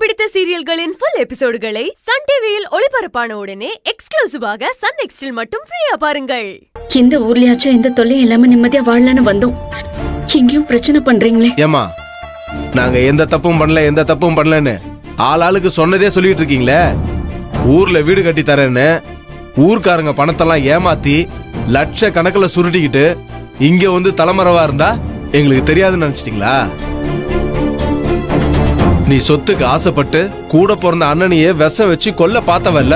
பிடித்த சீரியல்களின் full எபிசோடுகளை Sun டிவியில் ஒளிபரப்பான உடனே எக்ஸ்க்ளூசிவாக சன் நெக்ஸ்டில் மட்டும் ஃப்ரீயா பாருங்கள் இந்த ஊர்லயாச்சும் எந்த தொல்லையும் இல்லாம நிம்மதியா வாழலான்னு வந்தோம் இங்கேயும் பிரச்சனை பண்றீங்களே ஏமா நாங்க எந்த தப்பும் பண்ணல எந்த தப்பும் பண்ணலன்னு ஆள் ஆளுக்கு சொன்னதே சொல்லிட்டு இருக்கீங்களே ஊர்ல வீடு கட்டி தரேன்னு ஊர்க்காரங்க பணத்தெல்லாம் ஏமாத்தி லட்ச கணக்குல சுருட்டிக்கிட்டு இங்க வந்து தலைமறைவா இருந்தா எங்களுக்கு தெரியாதுன்னு நினைச்சிட்டீங்களா நீ சொத்துக்கு ஆசைப்பட்டு கூட பிறந்த அண்ணனையே விஷம் வச்சு கொல்ல பார்த்தவல்ல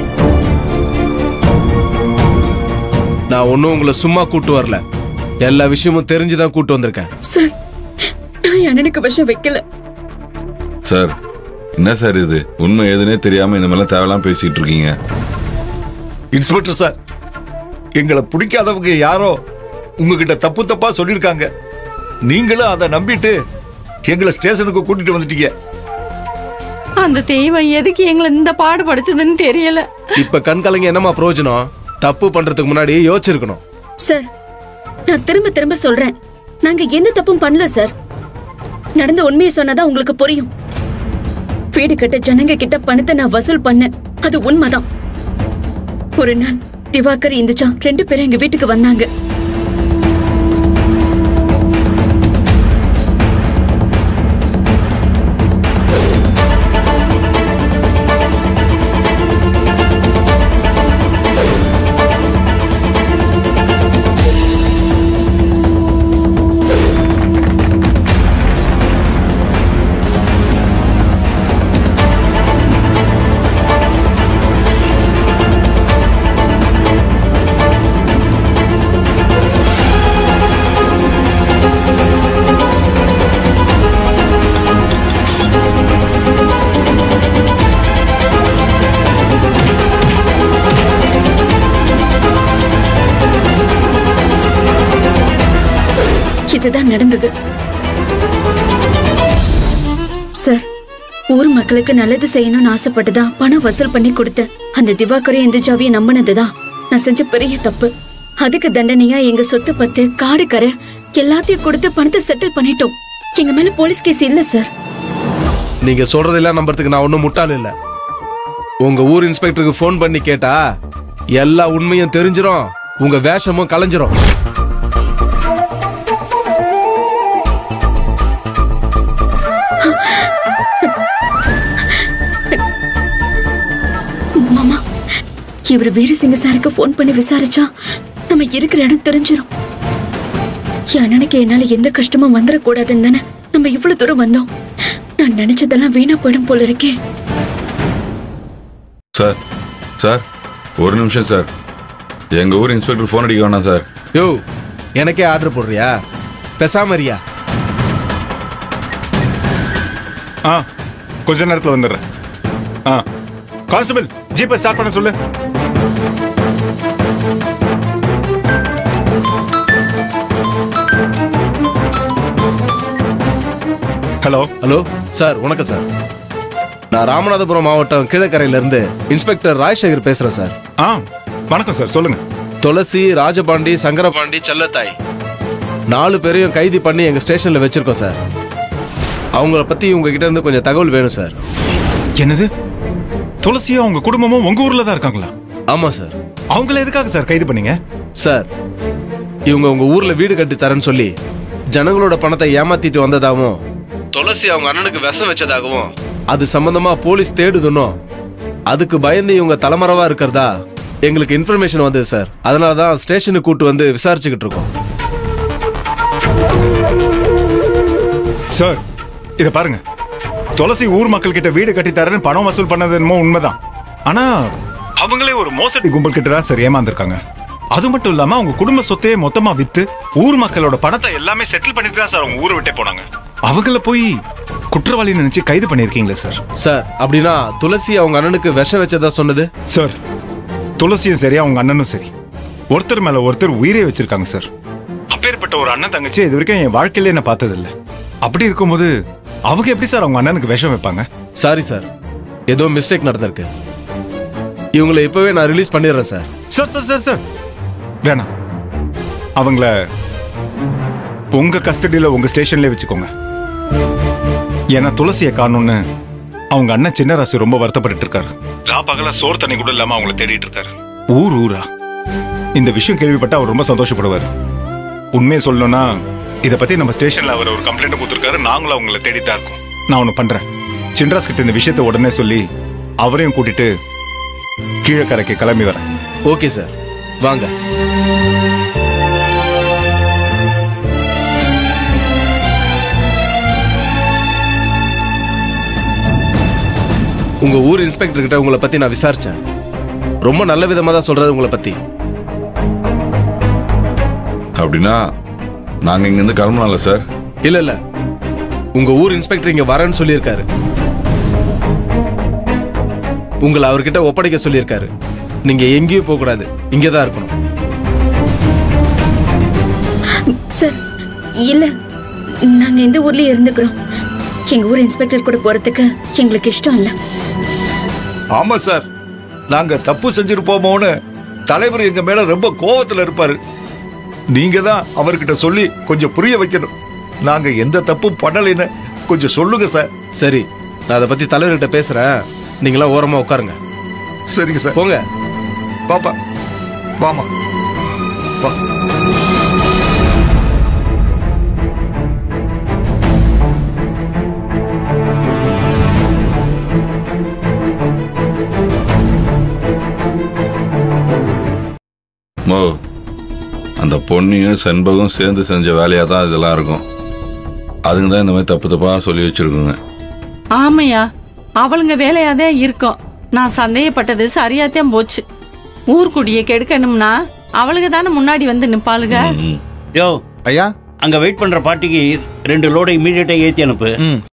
நான் ஒன்னும் உங்களை சும்மா கூட்டு வரல எல்லா விஷயமும் தெரிஞ்சுதான் கூட்டு வந்திருக்கேன் சார் நான் என் அண்ணனுக்கு விஷம் வைக்கல சார் என்ன சார் இது உண்மை எதுனே தெரியாம இந்த மாதிரிலாம் தேவையெல்லாம் பேசிட்டு இருக்கீங்க இன்ஸ்பெக்டர் சார் எங்களை பிடிக்காதவங்க யாரோ உங்ககிட்ட தப்பு தப்பா சொல்லியிருக்காங்க நீங்களும் அதை நம்பிட்டு எங்களை ஸ்டேஷனுக்கு கூட்டிட்டு வந்துட்டீங்க அந்த தெய்வம் எதுக்கு எங்களை இந்த பாடுபடுத்துதுன்னு தெரியல இப்ப கண் கலங்கி என்னமா பிரயோஜனம் தப்பு பண்றதுக்கு முன்னாடி யோசிச்சிருக்கணும் சார் நான் திரும்ப திரும்ப சொல்றேன் நாங்க எந்த தப்பும் பண்ணல சார் நடந்த உண்மையை சொன்னாதான் உங்களுக்கு புரியும் வீடு கட்ட ஜனங்க கிட்ட பணத்தை நான் வசூல் பண்ணேன் அது உண்மைதான் ஒரு நாள் திவாகர் இந்துச்சா ரெண்டு பேரும் எங்க வீட்டுக்கு வந்தாங்க இதுதான் நடந்தது சார் ஊர் மக்களுக்கு நல்லது செய்யணும்னு ஆசைப்பட்டுதான் பணம் வசூல் பண்ணி கொடுத்தேன் அந்த திவாகரையும் இந்துஜாவையும் நம்பினதுதான் நான் செஞ்ச பெரிய தப்பு அதுக்கு தண்டனையா எங்க சொத்து பத்து காடு கரை எல்லாத்தையும் கொடுத்து பணத்தை செட்டில் பண்ணிட்டோம் எங்க மேல போலீஸ் கேஸ் இல்ல சார் நீங்க சொல்றதெல்லாம் நம்புறதுக்கு நான் ஒண்ணும் முட்டாள் இல்ல உங்க ஊர் இன்ஸ்பெக்டருக்கு ஃபோன் பண்ணி கேட்டா எல்லா உண்மையும் தெரிஞ்சிரும் உங்க வேஷமும் கலைஞ்சிரும் மாமா இவர் வீரசிங்க சாருக்கு ஃபோன் பண்ணி விசாரிச்சா நம்ம இருக்கிற இடம் தெரிஞ்சிரும் என் அண்ணனுக்கு என்னால எந்த கஷ்டமும் வந்துடக்கூடாதுன்னு தானே நம்ம இவ்வளவு தூரம் வந்தோம் நான் நினைச்சதெல்லாம் வீணா போயிடும் போல இருக்கே சார் சார் ஒரு நிமிஷம் சார் எங்க ஊர் இன்ஸ்பெக்டர் ஃபோன் அடிக்க வேணாம் சார் யோ எனக்கே ஆர்டர் போடுறியா பெசாம இருயா ஆ கொஞ்ச நேரத்தில் வந்துடுறேன் ஆ கான்ஸ்டபிள் ஜீப்பை ஸ்டார்ட் பண்ண சொல்லு ஹலோ ஹலோ சார் வணக்கம் சார் நான் ராமநாதபுரம் மாவட்டம் கீழக்கரையில இருந்து இன்ஸ்பெக்டர் ராஜசேகர் பேசுறேன் சார் ஆ வணக்கம் சார் சொல்லுங்க துளசி ராஜபாண்டி சங்கரபாண்டி செல்லத்தாய் நாலு பேரையும் கைது பண்ணி எங்க ஸ்டேஷன்ல வச்சிருக்கோம் சார் அவங்கள பத்தி உங்ககிட்ட இருந்து கொஞ்சம் தகவல் வேணும் சார் என்னது துளசியும் அவங்க குடும்பமும் உங்க ஊர்ல தான் இருக்காங்களா ஆமா சார் அவங்கள எதுக்காக சார் கைது பண்ணீங்க சார் இவங்க உங்க ஊர்ல வீடு கட்டி தரேன்னு சொல்லி ஜனங்களோட பணத்தை ஏமாத்திட்டு வந்ததாகவும் துளசி அவங்க அண்ணனுக்கு விஷம் வச்சதாகவும் அது சம்பந்தமா போலீஸ் தேடுதுன்னோ அதுக்கு பயந்து இவங்க தலைமறைவா இருக்கிறதா எங்களுக்கு இன்ஃபர்மேஷன் வந்தது சார் அதனால தான் ஸ்டேஷனுக்கு கூட்டு வந்து விசாரிச்சுக்கிட்டு இருக்கோம் சார் இத பாருங்க துளசி ஊர் மக்கள் கிட்ட வீடு கட்டி தரேன்னு பணம் வசூல் பண்ணது என்னமோ உண்மைதான் ஆனா அவங்களே ஒரு மோசடி கும்பல் கிட்ட தான் சார் ஏமாந்துருக்காங்க அது மட்டும் இல்லாம அவங்க குடும்ப சொத்தையே மொத்தமா வித்து ஊர் மக்களோட பணத்தை எல்லாமே செட்டில் பண்ணிட்டு தான் சார் அவங்க ஊரை விட்டே போனாங்க அவங்கள போய் குற்றவாளி நினைச்சு கைது பண்ணிருக்கீங்களே சார் சார் அப்படின்னா துளசி அவங்க அண்ணனுக்கு விஷம் வச்சதா சொன்னது சார் துளசியும் சரி அவங்க அண்ணனும் சரி ஒருத்தர் மேல ஒருத்தர் உயிரே வச்சிருக்காங்க சார் அப்பேற்பட்ட ஒரு அண்ணன் தங்கச்சி இது வரைக்கும் என் வாழ்க்கையில என்ன பார்த்ததில்ல அப்படி இருக்கும்போது அவங்க எப்படி சார் அவங்க அண்ணனுக்கு விஷம் வைப்பாங்க சாரி சார் ஏதோ மிஸ்டேக் நடந்திருக்கு இவங்களை இப்பவே நான் ரிலீஸ் பண்ணிடுறேன் sir sir sir sir sir வேணாம் அவங்கள உங்க கஸ்டடியில உங்க ஸ்டேஷன்லயே வச்சுக்கோங்க ஏன்னா துளசியை காணும்னு அவங்க அண்ணன் சின்னராசு ரொம்ப வருத்தப்பட்டு இருக்காரு ரா பகல சோறு தண்ணி கூட இல்லாம அவங்கள தேடிட்டு இருக்காரு ஊர் ஊரா இந்த விஷயம் கேள்விப்பட்டு அவர் ரொம்ப சந்தோஷப்படுவார் உண்மையை சொல்லணும்னா இத பத்தி நம்ம ஸ்டேஷன்ல அவர் ஒரு கம்ப்ளைண்ட் கொடுத்துருக்காரு நாங்களும் அவங்கள தேடித்தான் இருக்கோம் நான் ஒண்ணு பண்றேன் சின்ராஸ் கிட்ட இந்த விஷயத்தை உடனே சொல்லி அவரையும் கூட்டிட்டு கீழக்கரைக்கு கிளம்பி வரேன் ஓகே சார் வாங்க உங்க ஊர் இன்ஸ்பெக்டர் கிட்ட உங்களை பத்தி நான் விசாரிச்சேன் ரொம்ப நல்ல விதமா தான் சொல்றாரு உங்களை பத்தி அப்படின்னா நாங்க இங்க இருந்து கிளம்பலாம்ல சார் இல்ல இல்ல உங்க ஊர் இன்ஸ்பெக்டர் இங்க வரேன்னு சொல்லியிருக்காரு உங்களை அவர்கிட்ட ஒப்படைக்க சொல்லியிருக்காரு நீங்க எங்கேயும் போக கூடாது இங்கே தான் இருக்கணும் சார் இல்ல நாங்க இந்த ஊர்லயே இருந்துக்கிறோம் எங்க ஊர் இன்ஸ்பெக்டர் கூட போறதுக்கு எங்களுக்கு இஷ்டம் இல்ல ஆமா சார் நாங்க தப்பு செஞ்சிருப்போமோன்னு தலைவர் எங்க மேல ரொம்ப கோவத்துல இருப்பாரு நீங்க தான் அவர்கிட்ட சொல்லி கொஞ்சம் புரிய வைக்கணும் நாங்க எந்த தப்பும் பண்ணலைன்னு கொஞ்சம் சொல்லுங்க சார் சரி நான் அதை பத்தி தலைவர்கிட்ட பேசுறேன் நீங்களாம் ஓரமா உட்காருங்க சரிங்க சார் போங்க பாப்பா வாமா வா மோ அந்த பொன்னியும் செண்பகம் சேர்ந்து செஞ்ச வேலையா தான் இதெல்லாம் இருக்கும் அதுங்க தான் இந்த மாதிரி தப்பு தப்பா சொல்லி வச்சிருக்குங்க ஆமையா அவளுங்க வேலையாதான் இருக்கும் நான் சந்தேகப்பட்டது சரியாத்தான் போச்சு ஊர்க்குடியை கெடுக்கணும்னா அவளுங்க தானே முன்னாடி வந்து நிப்பாளுங்க ம். யோ ஐயா அங்க வெயிட் பண்ற பாட்டிக்கு ரெண்டு லோடை இமீடியட்டா ஏத்தி அனுப்பு